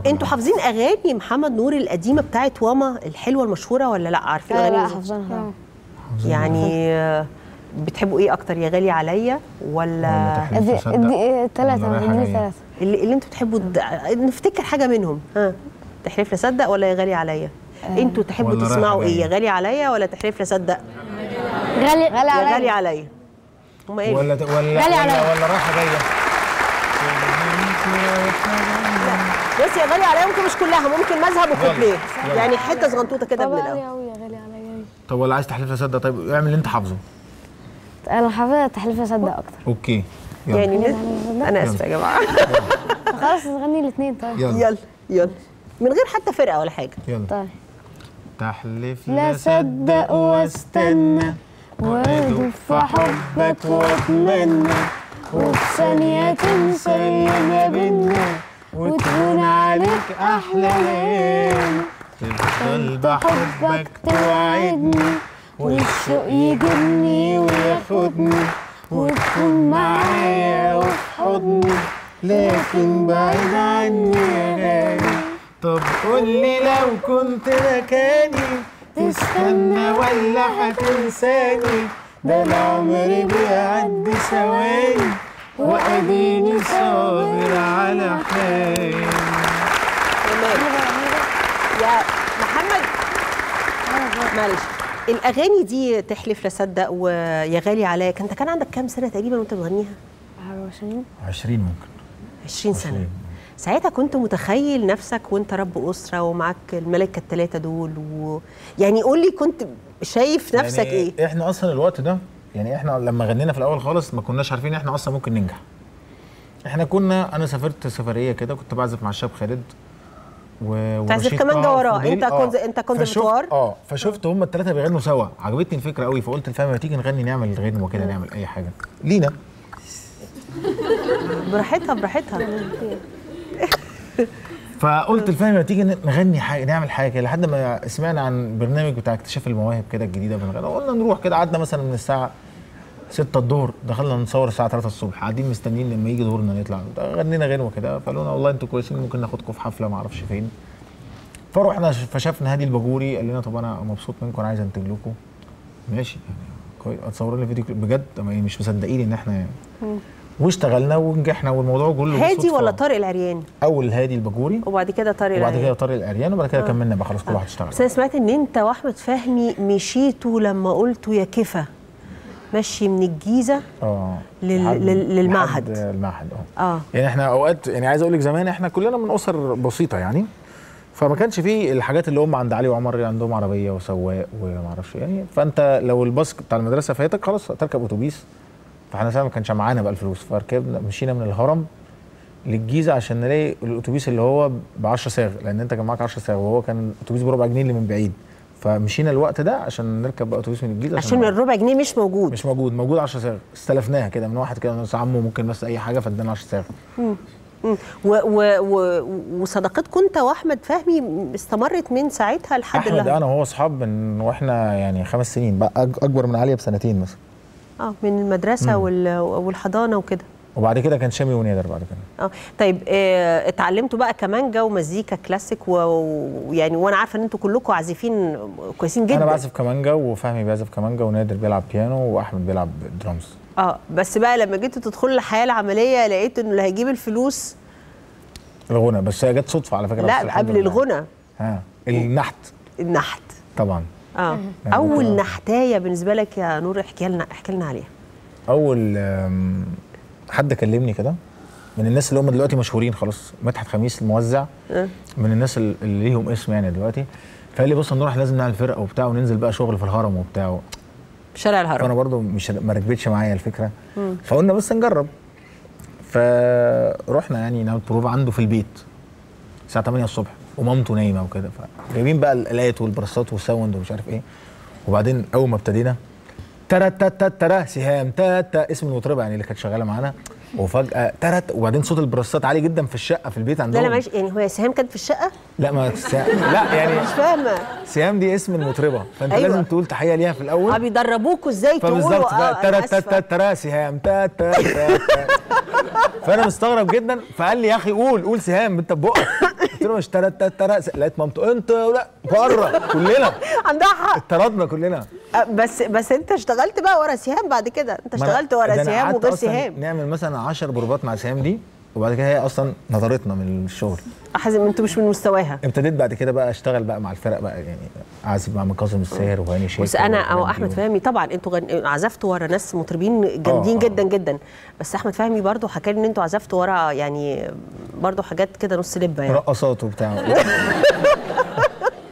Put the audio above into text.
انتوا حافظين اغاني محمد نور القديمه بتاعت واما الحلوه المشهوره ولا لا عارفين لا لا الاغاني دي؟ حافظينها يعني آه، بتحبوا ايه اكتر يا غالي عليا ولا تحلف دي تصدق دي ثلاثة ولا رايحة دي جاية؟ ثلاثة اللي, اللي انتوا بتحبوا د- نفتكر حاجه منهم ها تحلف لا صدق ولا يا غالي عليا انتوا تحبوا ولا رايحة تسمعوا ايه جاية؟ يا غالي عليا ولا تحلف لا صدق غالي غالي يا غالي عليا عليا هما ايه ولا ولا غالي ولا, عليا. ولا رايحه جايه بص يا غالي عليا ممكن مش كلها ممكن مذهب وكوبليه يلا. يعني حته صغنطوطه كده طب من غالي الاول أوي يا غالي عليا طب ولا عايز تحلف لا تصدق طيب اعمل اللي انت حافظه أنا حافظة تحليف أصدق أكتر اوكي يلا يعني يلا. نت- انا اسفه يا جماعه خلاص نغني الاثنين طيب يلا يلا يلا من غير حتى فرقه ولا حاجه يلا طيب تحلف لا صدق واستنى وادب في حبك واتمنى وفي ثانية تنسى اللي ما بينا وتهون عليك أحلى ليل تفضل بحبك توعدني والشوق يجيبني وياخدني وتكون معايا وفي حضني لكن بعيد عني يا غالي طب قول لي لو كنت مكاني تستنى ولا هتنساني ده انا عمري بيعدي ثواني واديني صابر على حالي تمام يا محمد معلش الاغاني دي تحلف لا صدق ويا غالي عليا كنت كان عندك كام سنه تقريبا وانت بتغنيها 20 ممكن 20 سنه 20. ساعتها كنت متخيل نفسك وانت رب اسره ومعاك الملائكه الثلاثه دول و... يعني قول لي كنت شايف نفسك يعني ايه احنا اصلا الوقت ده يعني احنا لما غنينا في الاول خالص ما كناش عارفين احنا اصلا ممكن ننجح احنا كنا انا سافرت سفريه كده كنت بعزف مع الشاب خالد و تعزف ورشيد كمانجا طه وراه. فضيل. انت كنت- انت كنت فشفت- بتوار؟ اه فشفت هم الثلاثه بيغنوا سوا عجبتني الفكره قوي فقلت لفهمي ما تيجي نغني نعمل غنوه كده نعمل اي حاجه لينا براحتها براحتها فقلت لفهمي ما تيجي نغني حاجه نعمل حاجه كده لحد ما سمعنا عن برنامج بتاع اكتشاف المواهب كده الجديده بنغني قلنا نروح كده قعدنا مثلا من الساعه 6 الظهر دخلنا نصور الساعه 3 الصبح قاعدين مستنيين لما يجي دورنا نطلع غنينا غنوه كده فقالوا لنا والله انتوا كويسين ممكن ناخدكم في حفله ما اعرفش فين فروحنا ش- فشافنا هادي الباجوري قال لنا طب انا مبسوط منكم انا عايز انتج لكم ماشي يعني كويس اتصور لنا فيديو كليب بجد ما- مش مصدقين ان احنا يعني واشتغلنا ونجحنا والموضوع كله هادي بالصدفة. ولا طارق العرياني اول هادي الباجوري وبعد كده طارق وبعد كده العرياني طارق العريان وبعد كده كملنا بقى خلاص كل واحد اشتغل بس انا سمعت ان انت واحمد فهمي مشيتوا لما قلتوا يا كفا ماشي من الجيزه اه لل- لحد- لل- للمعهد. لحد المعهد اه اه يعني احنا اوقات يعني عايز اقول لك زمان احنا كلنا من اسر بسيطه يعني فما كانش فيه الحاجات اللي هم عند علي وعمر عندهم عربيه وسواق وما اعرفش يعني فانت لو الباص بتاع المدرسه فاتك خلاص تركب اتوبيس فاحنا ساعتها ما كانش معانا بقى الفلوس فركبنا مشينا من الهرم للجيزه عشان نلاقي الاتوبيس اللي هو ب 10 صاغ لان انت كان معاك 10 صاغ وهو كان اتوبيس بربع جنيه اللي من بعيد فمشينا الوقت ده عشان نركب بقى اتوبيس من الجيزه عشان الربع جنيه مش موجود مش موجود موجود 10 صاغ استلفناها كده من واحد كده ناس عمه ممكن بس اي حاجه فادانا 10 صاغ مم. و و و وصداقتكم انت واحمد فهمي استمرت من ساعتها لحد احمد اللحظة. انا وهو اصحاب من واحنا يعني خمس سنين بقى أك- اكبر من عليا بسنتين مثلا اه من المدرسه وال- والحضانه وكده وبعد كده كان شامي ونادر بعد كده اه طيب آه اتعلمتوا بقى كمانجا ومزيكا كلاسيك و- ويعني وانا عارفه ان انتوا كلكم عازفين كويسين جدا انا بعزف كمانجا وفهمي بيعزف كمانجا ونادر بيلعب بيانو واحمد بيلعب درامز اه بس بقى لما جيتوا تدخلوا الحياه العمليه لقيت انه اللي هيجيب الفلوس الغنى بس هي جت صدفه على فكره بس لا الحمد قبل لله. الغنى ها النحت النحت طبعا اه يعني اول ده- نحتايه بالنسبه لك يا نور احكي لنا احكي لنا عليها اول آم، حد كلمني كده من الناس اللي هم دلوقتي مشهورين خلاص مدحت خميس الموزع آه. من الناس ال- اللي ليهم اسم يعني دلوقتي فقال لي بص يا نور احنا لازم نعمل فرقه وبتاع وننزل بقى شغل في الهرم وبتاع شارع الهرم فانا برضو مش ما ركبتش معايا الفكره فقلنا بس نجرب فرحنا يعني نعمل بروفا عنده في البيت الساعه 8 الصبح ومامته نايمه وكده فجايبين بقى الالات والبراسات والساوند ومش عارف ايه وبعدين اول ما ابتدينا ترى ترى ترى سهام تا تا اسم المطربه يعني اللي كانت شغاله معانا وفجاه ترت وبعدين صوت البراسات عالي جدا في الشقه في البيت لا عندهم لا معلش يعني هو سهام كانت في الشقه لا ما سا... لا يعني مش فاهمه سهام دي اسم المطربه فانت أيوة. لازم تقول تحيه ليها في الاول اه بيدربوكوا ازاي تقولوا فبالظبط اه بقى أنا ترى آسفة. ترى ترى سهام تا تا تا تا. فانا مستغرب جدا فقال لي يا اخي قول قول سهام انت ببقك قلت له مش ترى ترى لقيت مامته انت لا بره كلنا عندها حق اتطردنا كلنا أه، بس بس انت اشتغلت بقى ورا سهام بعد كده انت ما أنا- اشتغلت ده ورا أنا سهام قعدت وغير أصلاً سهام نعمل مثلا 10 بروفات مع سهام دي وبعد كده هي اصلا نطرتنا من الشغل حازم انتوا مش من مستواها ابتديت بعد كده بقى اشتغل بقى مع الفرق بقى يعني اعزف مع كاظم الساهر وهاني شاكر بس انا او والحاجات احمد دي. فهمي طبعا انتوا غن... عزفتوا ورا ناس مطربين جامدين آه. جدا جدا بس احمد فهمي برضو حكى لي ان انتوا عزفتوا ورا يعني برضو حاجات كده نص لبه يعني رقصات وبتاع